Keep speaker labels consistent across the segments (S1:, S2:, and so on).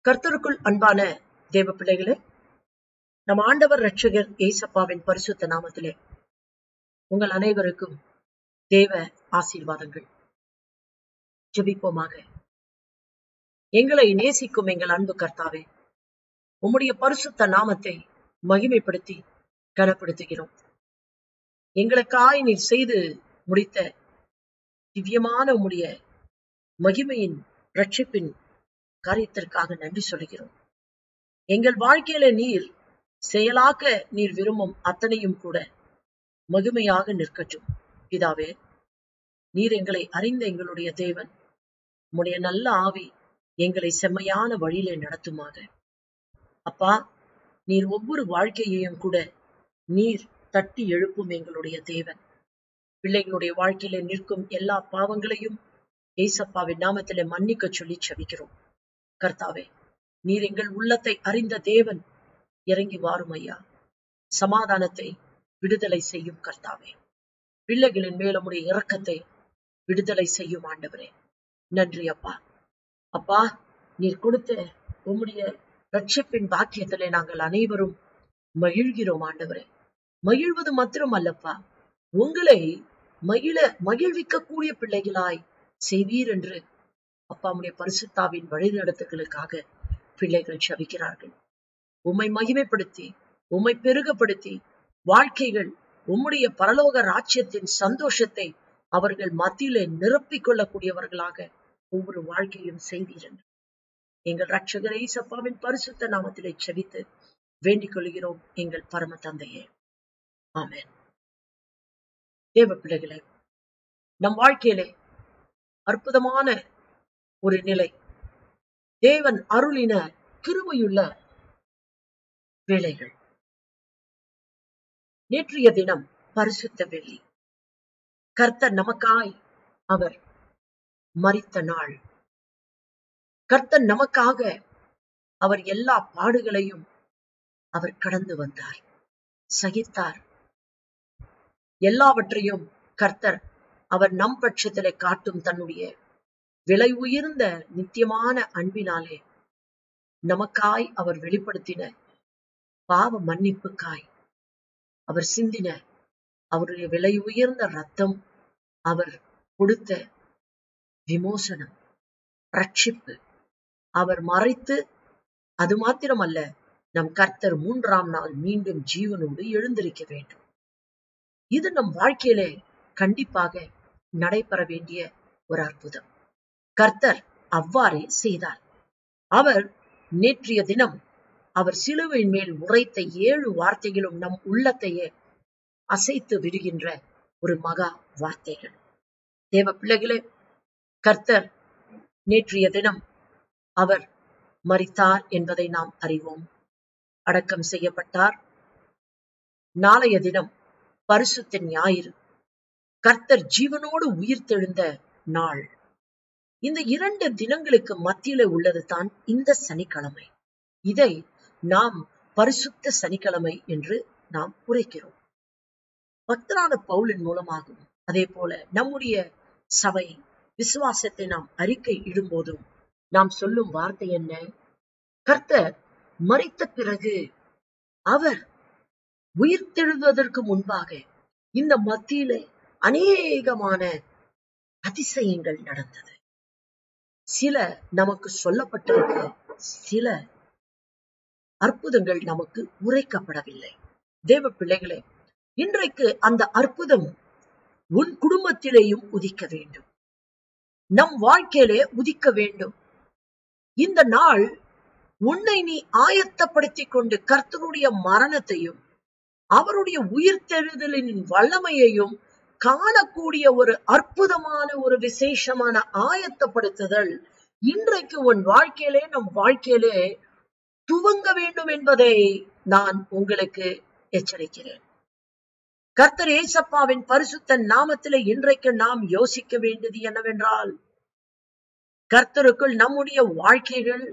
S1: கர்த்தருக்குள் அன்பான தேவ பிள்ளைகளே நம் ஆண்டவர் ரட்சகர் ஏசப்பாவின் பரிசுத்த நாமத்திலே உங்கள் அனைவருக்கும் தேவ ஆசீர்வாதங்கள் ஜெபிப்போமாக எங்களை நேசிக்கும் எங்கள் அன்பு கர்த்தாவே உம்முடைய பரிசுத்த நாமத்தை மகிமைப்படுத்தி கனப்படுத்துகிறோம் எங்களுக்காய் நீர் செய்து முடித்த திவ்யமான உம்முடைய மகிமையின் ரட்சிப்பின் காரியத்திற்காக நன்றி சொல்கிறோம் எங்கள் வாழ்க்கையில நீர் செயலாக்க நீர் விரும்பும் அத்தனையும் கூட மகிமையாக நிற்கட்டும் பிதாவே நீர் எங்களை அறிந்த எங்களுடைய தேவன் உம்முடைய நல்ல ஆவி எங்களை செம்மையான வழியிலே நடத்துமாக அப்பா நீர் ஒவ்வொரு வாழ்க்கையையும் கூட நீர் தட்டி எழுப்பும் எங்களுடைய தேவன் பிள்ளைகளுடைய வாழ்க்கையில நிற்கும் எல்லா பாவங்களையும் ஏசப்பாவின் நாமத்திலே மன்னிக்க சொல்லி செபிக்கிறோம் கர்த்தாவே நீர் எங்கள் உள்ளத்தை அறிந்த தேவன் இறங்கி வாரும் ஐயா சமாதானத்தை விடுதலை செய்யும் கர்த்தாவே பிள்ளைகளின் மேலமுடைய இரக்கத்தை விடுதலை செய்யும் ஆண்டவரே நன்றி அப்பா அப்பா நீர் கொடுத்த உம்முடைய ரட்சிப்பின் பாக்கியத்திலே நாங்கள் அனைவரும் மகிழ்கிறோம் ஆண்டவரே மகிழ்வது மாத்திரம் அல்லப்பா உங்களை மகிழ மகிழ்விக்கக்கூடிய பிள்ளைகளாய் செய்வீர் என்று அப்பாவுடைய பரிசுத்தாவின் வழிநடத்துகளுக்காக பிள்ளைகள் சபிக்கிறார்கள் உம்மை மகிமைப்படுத்தி உம்மை பெருகப்படுத்தி வாழ்க்கைகள் உம்முடைய பரலோக ராஜ்யத்தின் சந்தோஷத்தை அவர்கள் மத்தியிலே நிரப்பிக் கொள்ளக்கூடியவர்களாக ஒவ்வொரு வாழ்க்கையும் செய்வீர் என்று எங்கள் ரட்சகரை சப்பாவின் பரிசுத்த நாமத்திலே செபித்து வேண்டிக் கொள்கிறோம் எங்கள் பரம தந்தையே ஆமேன் தேவ பிள்ளைகளே நம் வாழ்க்கையிலே அற்புதமான ஒரு நிலை தேவன் அருளின கிருபையுள்ள வேலைகள் நேற்றைய தினம் பரிசுத்த வெள்ளி கர்த்தர் நமக்காய் அவர் மறித்த நாள் கர்த்தர் நமக்காக அவர் எல்லா பாடுகளையும் அவர் கடந்து வந்தார் சகித்தார் எல்லாவற்றையும் கர்த்தர் அவர் நம் பட்சத்திலே காட்டும் தன்னுடைய விலை உயர்ந்த நித்தியமான அன்பினாலே நமக்காய் அவர் வெளிப்படுத்தின பாவ மன்னிப்புக்காய் அவர் சிந்தின அவருடைய விலை உயர்ந்த ரத்தம் அவர் கொடுத்த விமோசனம் ரட்சிப்பு அவர் மறைத்து அது மாத்திரமல்ல நம் கர்த்தர் மூன்றாம் நாள் மீண்டும் ஜீவனோடு எழுந்திருக்க வேண்டும் இது நம் வாழ்க்கையிலே கண்டிப்பாக நடைபெற வேண்டிய ஒரு அற்புதம் கர்த்தர் அவ்வாறே செய்தார் அவர் நேற்றைய தினம் அவர் சிலுவையின் மேல் உரைத்த ஏழு வார்த்தைகளும் நம் உள்ளத்தையே அசைத்து விடுகின்ற ஒரு மகா வார்த்தைகள் தேவ பிள்ளைகளே கர்த்தர் நேற்றைய தினம் அவர் மறித்தார் என்பதை நாம் அறிவோம் அடக்கம் செய்யப்பட்டார் நாளைய தினம் பரிசுத்த ஞாயிறு கர்த்தர் ஜீவனோடு உயிர்த்தெழுந்த நாள் இந்த இரண்டு தினங்களுக்கு மத்தியில உள்ளது தான் இந்த சனிக்கிழமை இதை நாம் பரிசுத்த சனிக்கிழமை என்று நாம் உரைக்கிறோம் பக்தரான பவுலின் மூலமாகவும் அதே போல நம்முடைய சபை விசுவாசத்தை நாம் அறிக்கை இடும்போதும் நாம் சொல்லும் வார்த்தை என்ன கர்த்தர் மறித்த பிறகு அவர் உயிர்த்தெழுவதற்கு முன்பாக இந்த மத்தியிலே அநேகமான அதிசயங்கள் நடந்தது சில நமக்கு சொல்லப்பட்டிருக்க சில அற்புதங்கள் நமக்கு உரைக்கப்படவில்லை தேவ பிள்ளைகளே இன்றைக்கு அந்த அற்புதம் உன் குடும்பத்திலேயும் உதிக்க வேண்டும் நம் வாழ்க்கையிலே உதிக்க வேண்டும் இந்த நாள் உன்னை நீ ஆயத்தப்படுத்திக் கொண்டு கர்த்தருடைய மரணத்தையும் அவருடைய உயிர்த்தெழுதலின் வல்லமையையும் காணக்கூடிய ஒரு அற்புதமான ஒரு விசேஷமான ஆயத்தப்படுத்துதல் இன்றைக்கு உன் வாழ்க்கையிலே நம் வாழ்க்கையிலே துவங்க வேண்டும் என்பதை நான் உங்களுக்கு எச்சரிக்கிறேன் கர்த்தர் ஏசப்பாவின் பரிசுத்த நாமத்திலே இன்றைக்கு நாம் யோசிக்க வேண்டியது என்னவென்றால் கர்த்தருக்குள் நம்முடைய வாழ்க்கைகள்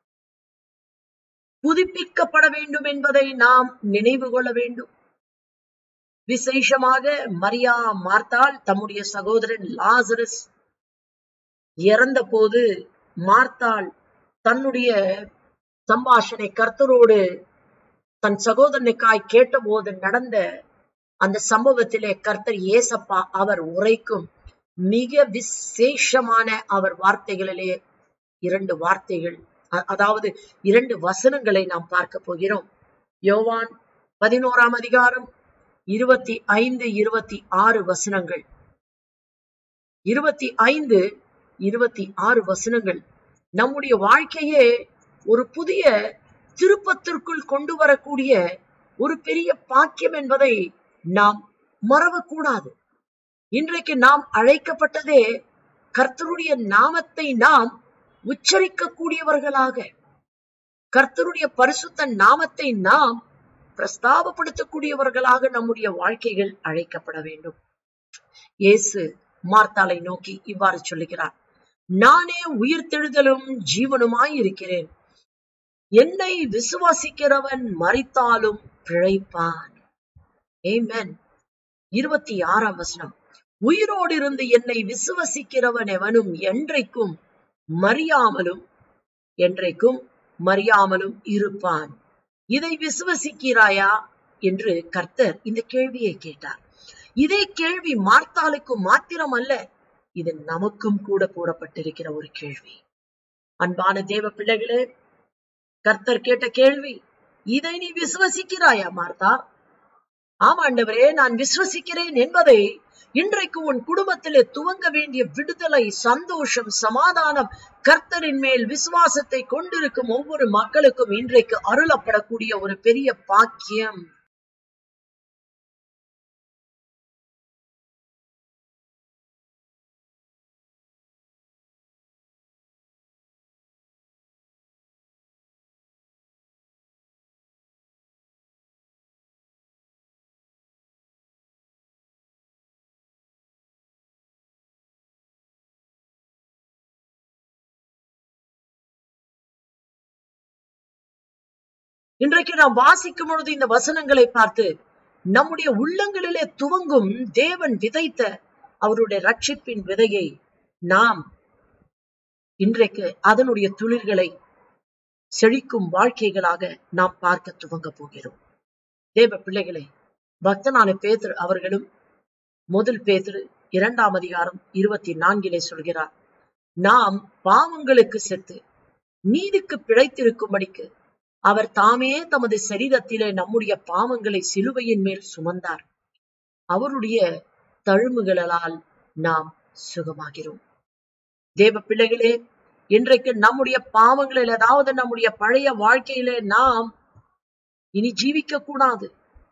S1: புதுப்பிக்கப்பட வேண்டும் என்பதை நாம் நினைவு கொள்ள வேண்டும் விசேஷமாக மரியா மார்த்தாள் தம்முடைய சகோதரன் லாசரஸ் இறந்த போது மார்த்தாள் தன்னுடைய சம்பாஷணை கர்த்தரோடு தன் சகோதரனுக்காய் கேட்டபோது நடந்த அந்த சம்பவத்திலே கர்த்தர் ஏசப்பா அவர் உரைக்கும் மிக விசேஷமான அவர் வார்த்தைகளிலே இரண்டு வார்த்தைகள் அ- அதாவது இரண்டு வசனங்களை நாம் பார்க்க போகிறோம் யோவான் பதினோராம் அதிகாரம் இருபத்தி ஐந்து இருபத்தி ஆறு வசனங்கள் இருபத்தி ஐந்து இருபத்தி ஆறு வசனங்கள் நம்முடைய வாழ்க்கையே ஒரு புதிய திருப்பத்திற்குள் கொண்டு வரக்கூடிய ஒரு பெரிய பாக்கியம் என்பதை நாம் மறவக்கூடாது இன்றைக்கு நாம் அழைக்கப்பட்டதே கர்த்தருடைய நாமத்தை நாம் உச்சரிக்கக்கூடியவர்களாக கர்த்தருடைய பரிசுத்த நாமத்தை நாம் பிரஸ்தாபப்படுத்தக்கூடியவர்களாக நம்முடைய வாழ்க்கைகள் அழைக்கப்பட வேண்டும் இயேசு மார்த்தாளை நோக்கி இவ்வாறு சொல்லுகிறார் நானே உயிர்த்தெழுதலும் ஜீவனுமாய் இருக்கிறேன் என்னை விசுவாசிக்கிறவன் மரித்தாலும் பிழைப்பான் Amen. இருபத்தி ஆறாம் வசனம் உயிரோடு இருந்து என்னை விசுவசிக்கிறவன் எவனும் என்றைக்கும் மறியாமலும் என்றைக்கும் மறியாமலும் இருப்பான் இதை விசுவசிக்கிறாயா என்று கர்த்தர் இந்த கேள்வியை கேட்டார் இதே கேள்வி மார்த்தாளுக்கு மாத்திரம் அல்ல இது நமக்கும் கூட போடப்பட்டிருக்கிற ஒரு கேள்வி அன்பான தேவ பிள்ளைகளே கர்த்தர் கேட்ட கேள்வி இதை நீ விசுவசிக்கிறாயா மார்த்தா ஆமாண்டவரே நான் விசுவசிக்கிறேன் என்பதை இன்றைக்கு உன் குடும்பத்திலே துவங்க வேண்டிய விடுதலை சந்தோஷம் சமாதானம் கர்த்தரின் மேல் விசுவாசத்தை கொண்டிருக்கும் ஒவ்வொரு மக்களுக்கும் இன்றைக்கு அருளப்படக்கூடிய ஒரு பெரிய பாக்கியம் இன்றைக்கு நாம் வாசிக்கும் பொழுது இந்த வசனங்களை பார்த்து நம்முடைய உள்ளங்களிலே துவங்கும் தேவன் விதைத்த அவருடைய ரட்சிப்பின் விதையை நாம் இன்றைக்கு அதனுடைய துளிர்களை செழிக்கும் வாழ்க்கைகளாக நாம் பார்க்க துவங்க போகிறோம் தேவ பிள்ளைகளே பக்தனான பேதுரு அவர்களும் முதல் பேதுரு இரண்டாம் அதிகாரம் இருபத்தி நான்கிலே சொல்கிறார் நாம் பாவங்களுக்கு செத்து நீதிக்கு பிழைத்திருக்கும்படிக்கு அவர் தாமே தமது சரீரத்திலே நம்முடைய பாவங்களை சிலுவையின் மேல் சுமந்தார் அவருடைய தழும்புகளால் நாம் சுகமாகிறோம் தேவ பிள்ளைகளே இன்றைக்கு நம்முடைய பாவங்களில் ஏதாவது நம்முடைய பழைய வாழ்க்கையிலே நாம் இனி ஜீவிக்க கூடாது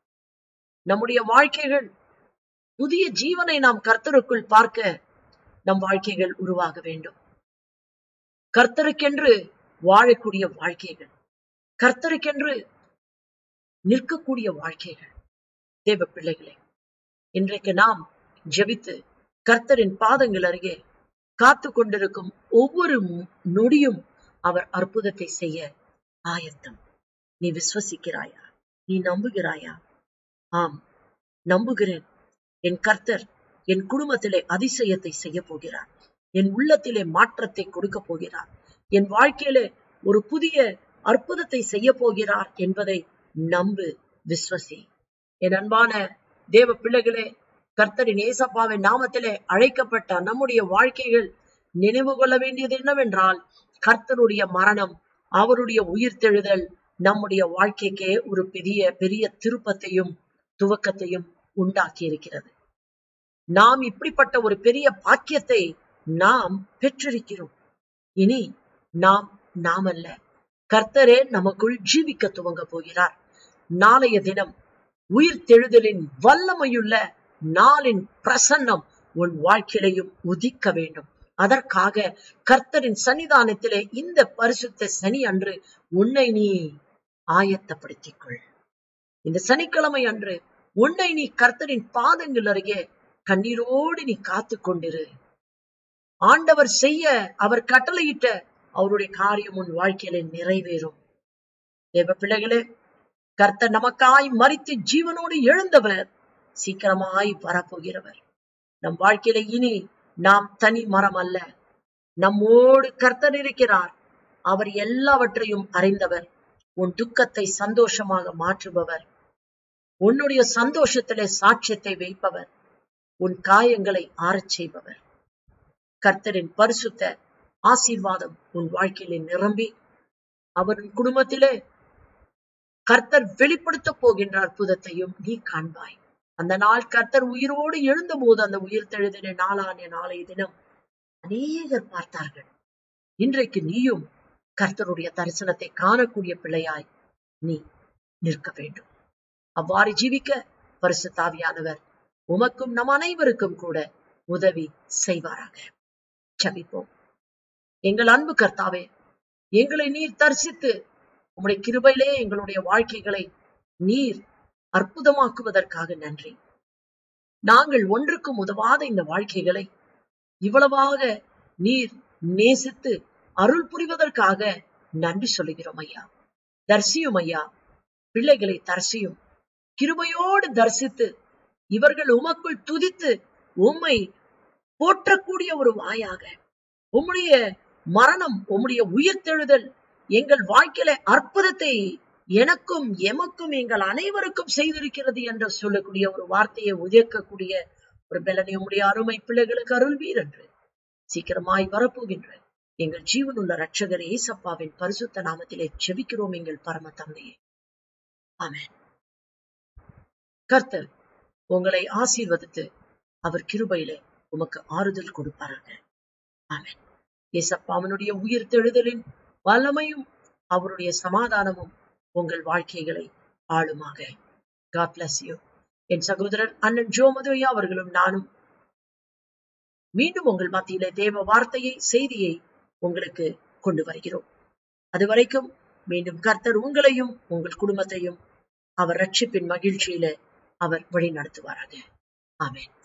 S1: நம்முடைய வாழ்க்கைகள் புதிய ஜீவனை நாம் கர்த்தருக்குள் பார்க்க நம் வாழ்க்கைகள் உருவாக வேண்டும் கர்த்தருக்கென்று வாழக்கூடிய வாழ்க்கைகள் கர்த்தருக்கென்று நிற்கக்கூடிய வாழ்க்கைகள் தேவ பிள்ளைகளே இன்றைக்கு நாம் ஜெபித்து கர்த்தரின் பாதங்கள் அருகே காத்து கொண்டிருக்கும் ஒவ்வொரு நொடியும் அவர் அற்புதத்தை செய்ய ஆயத்தம் நீ விஸ்வசிக்கிறாயா நீ நம்புகிறாயா ஆம் நம்புகிறேன் என் கர்த்தர் என் குடும்பத்திலே அதிசயத்தை செய்ய போகிறார் என் உள்ளத்திலே மாற்றத்தை கொடுக்க போகிறார் என் வாழ்க்கையிலே ஒரு புதிய அற்புதத்தை செய்ய போகிறார் என்பதை நம்பு விஸ்வசி என் அன்பான தேவ பிள்ளைகளே கர்த்தரின் ஏசப்பாவின் நாமத்திலே அழைக்கப்பட்ட நம்முடைய வாழ்க்கைகள் நினைவு கொள்ள வேண்டியது என்னவென்றால் கர்த்தருடைய மரணம் அவருடைய உயிர்த்தெழுதல் நம்முடைய வாழ்க்கைக்கே ஒரு பெரிய பெரிய திருப்பத்தையும் துவக்கத்தையும் உண்டாக்கி இருக்கிறது நாம் இப்படிப்பட்ட ஒரு பெரிய பாக்கியத்தை நாம் பெற்றிருக்கிறோம் இனி நாம் நாமல்ல கர்த்தரே நமக்குள் ஜீவிக்க துவங்க போகிறார் நாளைய தினம் உயிர் தெழுதலின் வல்லமையுள்ள நாளின் பிரசன்னம் உன் வாழ்க்கையிலையும் உதிக்க வேண்டும் அதற்காக கர்த்தரின் சன்னிதானத்திலே இந்த பரிசுத்த சனி அன்று உன்னை நீ ஆயத்தப்படுத்திக் கொள் இந்த சனிக்கிழமை அன்று உன்னை நீ கர்த்தரின் பாதங்கள் அருகே கண்ணீரோடு நீ காத்து கொண்டிரு ஆண்டவர் செய்ய அவர் கட்டளையிட்ட அவருடைய காரியம் உன் வாழ்க்கையில நிறைவேறும் தேவ பிள்ளைகளே கர்த்தர் நமக்காய் மறித்து ஜீவனோடு எழுந்தவர் சீக்கிரமாய் வரப்போகிறவர் நம் வாழ்க்கையில இனி நாம் தனி மரம் அல்ல நம்மோடு கர்த்தர் இருக்கிறார் அவர் எல்லாவற்றையும் அறிந்தவர் உன் துக்கத்தை சந்தோஷமாக மாற்றுபவர் உன்னுடைய சந்தோஷத்திலே சாட்சியத்தை வைப்பவர் உன் காயங்களை ஆறச் செய்பவர் கர்த்தரின் பரிசுத்த ஆசீர்வாதம் உன் வாழ்க்கையிலே நிரம்பி அவரின் குடும்பத்திலே கர்த்தர் வெளிப்படுத்த போகின்ற அற்புதத்தையும் நீ காண்பாய் அந்த நாள் கர்த்தர் உயிரோடு எழுந்தபோது அந்த உயிர் தெழுதின நாளான நாளைய தினம் அநேகர் பார்த்தார்கள் இன்றைக்கு நீயும் கர்த்தருடைய தரிசனத்தை காணக்கூடிய பிள்ளையாய் நீ நிற்க வேண்டும் அவ்வாறு ஜீவிக்க பரிசுத்தாவியானவர் உமக்கும் நம் அனைவருக்கும் கூட உதவி செய்வாராக ஜபிப்போம் எங்கள் அன்பு கர்த்தாவே எங்களை நீர் தரிசித்து உம்முடைய கிருபையிலே எங்களுடைய வாழ்க்கைகளை நீர் அற்புதமாக்குவதற்காக நன்றி நாங்கள் ஒன்றுக்கும் உதவாத இந்த வாழ்க்கைகளை இவ்வளவாக நீர் நேசித்து அருள் புரிவதற்காக நன்றி சொல்லுகிறோம் ஐயா தரிசியும் ஐயா பிள்ளைகளை தரிசியும் கிருபையோடு தரிசித்து இவர்கள் உமக்குள் துதித்து உம்மை போற்றக்கூடிய ஒரு வாயாக உம்முடைய மரணம் உம்முடைய உயிர்த்தெழுதல் எங்கள் வாழ்க்கையில அற்புதத்தை எனக்கும் எமக்கும் எங்கள் அனைவருக்கும் செய்திருக்கிறது என்று சொல்லக்கூடிய ஒரு வார்த்தையை உயர்க்கக்கூடிய ஒரு பலனை உம்முடைய அருமை பிள்ளைகளுக்கு அருள்வீர் என்று சீக்கிரமாய் வரப்போகின்ற எங்கள் ஜீவனுள்ள ரட்சகர் ஏசப்பாவின் பரிசுத்த நாமத்திலே செபிக்கிறோம் எங்கள் பரம தந்தையே ஆமென் கர்த்தர் உங்களை ஆசீர்வதித்து அவர் கிருபையிலே உமக்கு ஆறுதல் கொடுப்பாராங்க ஆமென் ஏசப்பா அவனுடைய உயிர் தெழுதலின் வல்லமையும் அவருடைய சமாதானமும் உங்கள் வாழ்க்கைகளை ஆளுமாக காட் பிளஸ் யூ என் சகோதரர் அண்ணன் ஜோ மதுவையா அவர்களும் நானும் மீண்டும் உங்கள் மத்தியில தேவ வார்த்தையை செய்தியை உங்களுக்கு கொண்டு வருகிறோம் அது வரைக்கும் மீண்டும் கர்த்தர் உங்களையும் உங்கள் குடும்பத்தையும் அவர் ரட்சிப்பின் மகிழ்ச்சியில அவர் வழி நடத்துவாராக ஆமென்